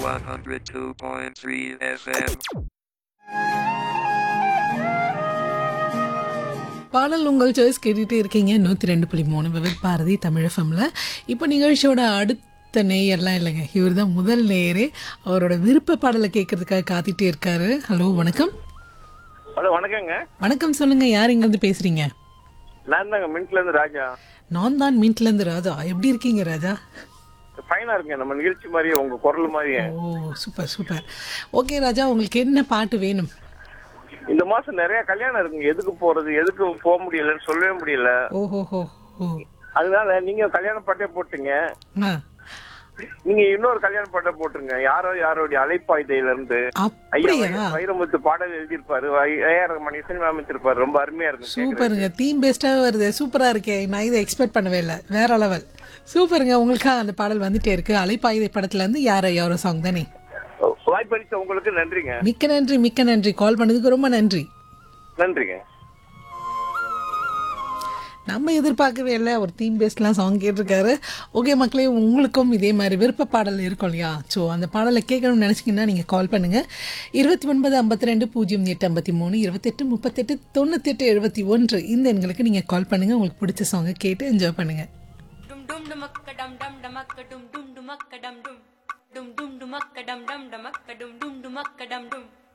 102.3 FM. பாடல் உங்கள் choice கேட்டுகிட்டே இருக்கீங்க நூற்றி ரெண்டு புள்ளி மூணு விவித் பாரதி தமிழ் எஃப்எம்ல இப்போ நிகழ்ச்சியோட அடுத்த நேயர்லாம் இல்லைங்க இவர் தான் முதல் நேயரே அவரோட விருப்ப பாடலை கேட்கறதுக்காக காத்துட்டே இருக்காரு ஹலோ வணக்கம் ஹலோ வணக்கங்க வணக்கம் சொல்லுங்க யார் இங்கேருந்து பேசுறீங்க நான் தாங்க மின்ட்ல இருந்து ராஜா நான் தான் மீன்ட்லேருந்து ராஜா எப்படி இருக்கீங்க ராஜா ஃபைனா இருக்குங்க நம்ம நிகழ்ச்சி மாதிரியே உங்க குரல் மாதிரியே ஓ சூப்பர் சூப்பர் ஓகே ராஜா உங்களுக்கு என்ன பாட்டு வேணும் இந்த மாசம் நிறைய கல்யாணம் இருக்குங்க எதுக்கு போறது எதுக்கு போக முடியலன்னு சொல்லவே முடியல ஓஹோஹோ ஓ அதனால நீங்க கல்யாண பாட்டே போட்டுங்க ஆ நீங்க இன்னொரு கல்யாண பாட்டை போட்டுருங்க யாரோ யாரோடைய அலைப்பாய்தையில இருந்து ஐயா அப்படியா வை- வைரமுத்து பாடல் எழுதியிருப்பாரு வை- ஏஆர் மணி சினிமா அமைச்சிருப்பாரு ரொம்ப அருமையா இருக்கு கேக்குறதுக்கு. சூப்பருங்க தீம் பெஸ்ட்டாக வருது சூப்பராக இருக்கே நான் இதை எக்ஸ்பெக்ட் பண்ணவே இல்லை வேற லெவல் சூப்பருங்க உங்களுக்காக அந்த பாடல் வந்துட்டே இருக்கு அலைப்பாயுதை படத்துல இருந்து யாரோ யாரோ சாங் தானே வாய்ப்பளித்த உங்களுக்கு நன்றிங்க மிக்க நன்றி மிக்க நன்றி கால் பண்ணதுக்கு ரொம்ப நன்றி நன்றிங்க நம்ம எதிர்பார்க்கவே இல்லை ஒரு தீம் பேஸ்ட்லாம் சாங் கேட்டிருக்காரு ஓகே மக்களே உங்களுக்கும் இதே மாதிரி விருப்ப பாடல் இருக்கும் இல்லையா ஸோ அந்த பாடலை கேட்கணும்னு நினச்சிங்கன்னா நீங்கள் கால் பண்ணுங்கள் இருபத்தி ஒன்பது ஐம்பத்தி ரெண்டு பூஜ்ஜியம் எட்டு ஐம்பத்தி மூணு இருபத்தெட்டு முப்பத்தெட்டு தொண்ணூத்தெட்டு எழுபத்தி ஒன்று இந்த எண்களுக்கு நீங்கள் கால் பண்ணுங்கள் உங்களுக்கு பிடிச்ச சாங்கை கேட்டு என்ஜாய் பண்ணுங்கள் dum dum dumakka dum dum dumakka dum dum dumakka dum dum dum dum dumakka dum dum dumakka dum dum dumakka dum dum